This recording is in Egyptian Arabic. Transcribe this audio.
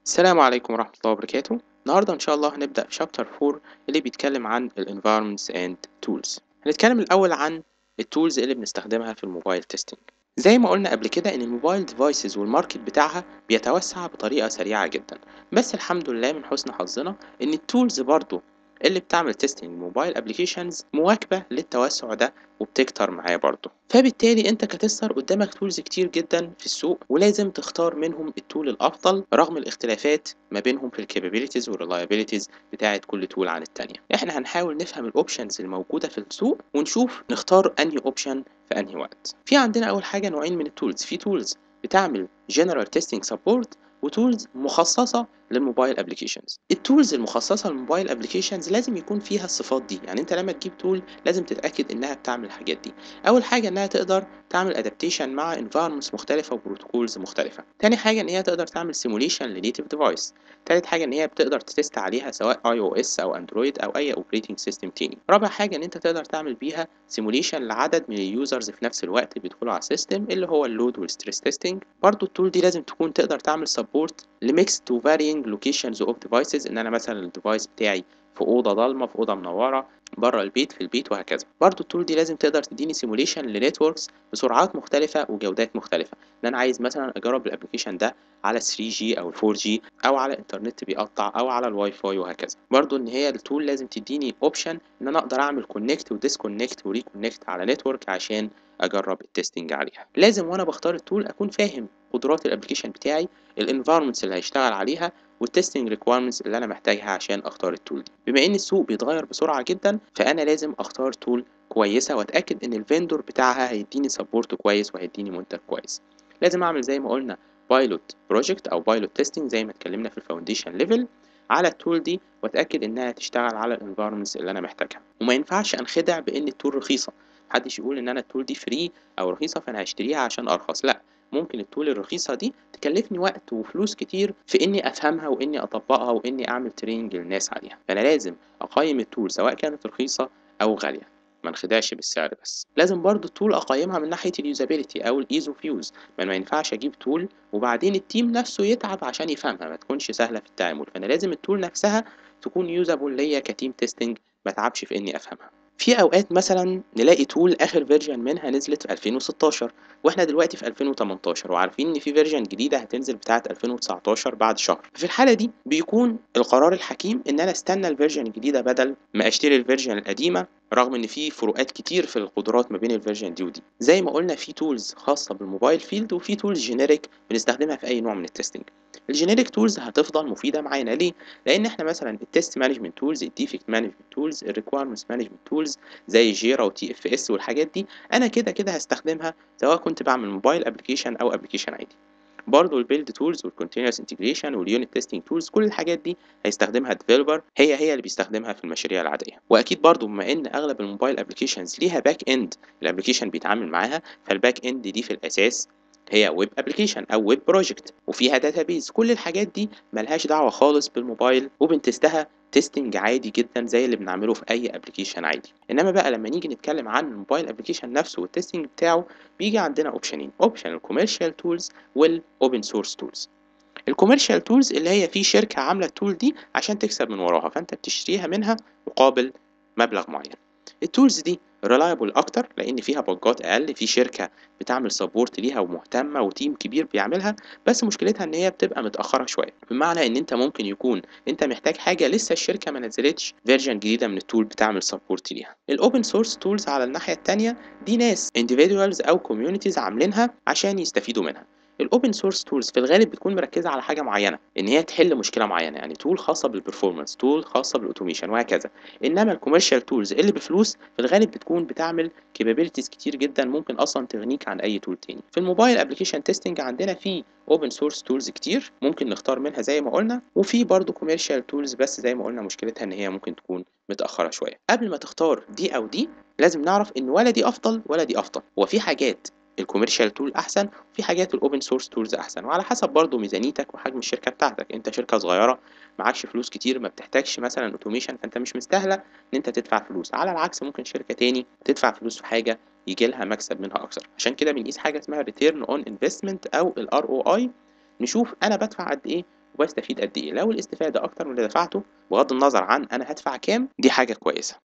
السلام عليكم ورحمة الله وبركاته النهاردة إن شاء الله هنبدأ في شابتر 4 اللي بيتكلم عن ال environments and tools هنتكلم الأول عن التولز اللي بنستخدمها في الموبايل تيستينج زي ما قلنا قبل كده إن الموبايل ديفايسز والماركت بتاعها بيتوسع بطريقة سريعة جدا بس الحمد لله من حسن حظنا إن التولز برضو اللي بتعمل تيستينج موبايل ابلكيشنز مواكبة للتوسع ده وبتكتر معاه برضه فبالتالي انت كتستر قدامك تولز كتير جدا في السوق ولازم تختار منهم التول الافضل رغم الاختلافات ما بينهم في الكابابيلتيز والريلايبيليتيز بتاعه كل تول عن التانية احنا هنحاول نفهم الاوبشنز الموجودة في السوق ونشوف نختار انهي اوبشن في انهي وقت في عندنا اول حاجة نوعين من التولز في تولز بتعمل جنرال تيستينج سبورت وتولز مخصصة للموبايل ابلكيشنز التولز المخصصة للموبايل ابلكيشنز لازم يكون فيها الصفات دي يعني انت لما تجيب تول لازم تتأكد انها بتعمل الحاجات دي اول حاجة انها تقدر تعمل ادابتيشن مع environments مختلفة وبروتوكولز مختلفة تاني حاجة ان هي تقدر تعمل سيموليشن لنيتيف ديفايس تالت حاجة ان هي بتقدر تتست عليها سواء اي او اس او اندرويد او اي اوبريتنج سيستم تاني رابع حاجة ان انت تقدر تعمل بيها سيموليشن لعدد من اليوزرز في نفس الوقت بيدخلوا على السيستم اللي هو اللود والستريس تيستنج برضو التول دي لازم تكون تقدر تعمل سبورت لميكس تو varying locations of devices ان انا مثلا الديفايس بتاعي في اوضه ضلمه في اوضه منوره بره البيت في البيت وهكذا برضو التول دي لازم تقدر تديني سيموليشن لنتوركس بسرعات مختلفه وجودات مختلفه ان انا عايز مثلا اجرب الابلكيشن ده على 3G او 4G او على انترنت بيقطع او على الواي فاي وهكذا برضو ان هي التول لازم تديني اوبشن ان انا اقدر اعمل كونكت وديسكونكت وريكونكت على نتورك عشان اجرب التستنج عليها لازم وانا بختار التول اكون فاهم قدرات الابلكيشن بتاعي الانفايرمنتس اللي هيشتغل عليها والتستنج ريكويرمنتس اللي انا محتاجها عشان اختار التول دي بما ان السوق بيتغير بسرعه جدا فانا لازم اختار تول كويسه واتاكد ان الفندور بتاعها هيديني سبورت كويس وهيديني منتج كويس لازم اعمل زي ما قلنا بايلوت بروجكت او بايلوت تيستنج زي ما اتكلمنا في الفاونديشن ليفل على التول دي واتاكد انها تشتغل على الانفايرمنتس اللي انا محتاجها وما ينفعش انخدع بان التول رخيصه محدش يقول ان انا التول دي فري او رخيصه فانا هشتريها عشان ارخص لا ممكن التول الرخيصة دي تكلفني وقت وفلوس كتير في إني أفهمها وإني أطبقها وإني أعمل تريننج للناس عليها فأنا لازم أقيم التول سواء كانت رخيصة أو غالية ما نخدعش بالسعر بس لازم برضو التول اقيمها من ناحيه اليوزابيلتي او الايز اوف يوز ما ما ينفعش اجيب تول وبعدين التيم نفسه يتعب عشان يفهمها ما تكونش سهله في التعامل فانا لازم التول نفسها تكون يوزابل ليا كتيم تيستنج ما اتعبش في اني افهمها في اوقات مثلا نلاقي تول اخر فيرجن منها نزلت في 2016 واحنا دلوقتي في 2018 وعارفين ان في فيرجن جديده هتنزل بتاعه 2019 بعد شهر في الحاله دي بيكون القرار الحكيم ان انا استنى الفيرجن الجديده بدل ما اشتري الفيرجن القديمه رغم ان في فروقات كتير في القدرات ما بين الفيرجن دي ودي زي ما قلنا في تولز خاصه بالموبايل فيلد وفي تولز جينيريك بنستخدمها في اي نوع من التستنج الجينيريك تولز هتفضل مفيده معانا ليه لان احنا مثلا التست مانجمنت تولز الديفكت مانجمنت تولز الريكويرمنتس مانجمنت تولز زي جيرا وتي اف اس والحاجات دي انا كده كده هستخدمها سواء كنت بعمل موبايل ابلكيشن او ابلكيشن عادي برضه البيلد تولز والكونتينوس انتجريشن واليونت تيستنج تولز كل الحاجات دي هيستخدمها الديفلوبر هي هي اللي بيستخدمها في المشاريع العاديه واكيد برضه بما ان اغلب الموبايل ابلكيشنز ليها باك اند الابلكيشن بيتعامل معاها فالباك اند دي في الاساس هي ويب ابلكيشن او ويب بروجكت وفيها داتابيز كل الحاجات دي ملهاش دعوه خالص بالموبايل وبنتستها تيستنج عادي جدا زي اللي بنعمله في اي ابلكيشن عادي انما بقى لما نيجي نتكلم عن الموبايل ابلكيشن نفسه والتيستنج بتاعه بيجي عندنا اوبشنين اوبشن الكوميرشال تولز والاوبن سورس تولز الكوميرشال تولز اللي هي في شركه عامله التول دي عشان تكسب من وراها فانت بتشتريها منها مقابل مبلغ معين التولز دي ريلايبل اكتر لان فيها بجات اقل في شركه بتعمل سبورت ليها ومهتمه وتيم كبير بيعملها بس مشكلتها ان هي بتبقى متاخره شويه بمعنى ان انت ممكن يكون انت محتاج حاجه لسه الشركه ما نزلتش فيرجن جديده من التول بتعمل سبورت ليها الاوبن سورس تولز على الناحيه الثانيه دي ناس individuals او communities عاملينها عشان يستفيدوا منها الاوبن سورس تولز في الغالب بتكون مركزه على حاجه معينه ان هي تحل مشكله معينه يعني تول خاصه بالبرفورمانس تول خاصه بالاوتوميشن وهكذا انما الكوميرشال تولز اللي بفلوس في الغالب بتكون بتعمل كابابيلتيز كتير جدا ممكن اصلا تغنيك عن اي تول تاني في الموبايل ابلكيشن تيستنج عندنا في اوبن سورس تولز كتير ممكن نختار منها زي ما قلنا وفي برضه كوميرشال تولز بس زي ما قلنا مشكلتها ان هي ممكن تكون متاخره شويه قبل ما تختار دي او دي لازم نعرف ان ولا دي افضل ولا دي افضل وفي حاجات الكوميرشال تول احسن وفي حاجات الاوبن سورس تولز احسن وعلى حسب برضه ميزانيتك وحجم الشركه بتاعتك انت شركه صغيره معكش فلوس كتير ما بتحتاجش مثلا اوتوميشن فانت مش مستاهله ان انت تدفع فلوس على العكس ممكن شركه تاني تدفع فلوس في حاجه يجي لها مكسب منها اكتر عشان كده بنقيس حاجه اسمها ريتيرن اون انفستمنت او الار او اي نشوف انا بدفع قد ايه وباستفيد قد إيه لو الاستفادة أكتر من اللي دفعته بغض النظر عن أنا هادفع كام دي حاجة كويسة.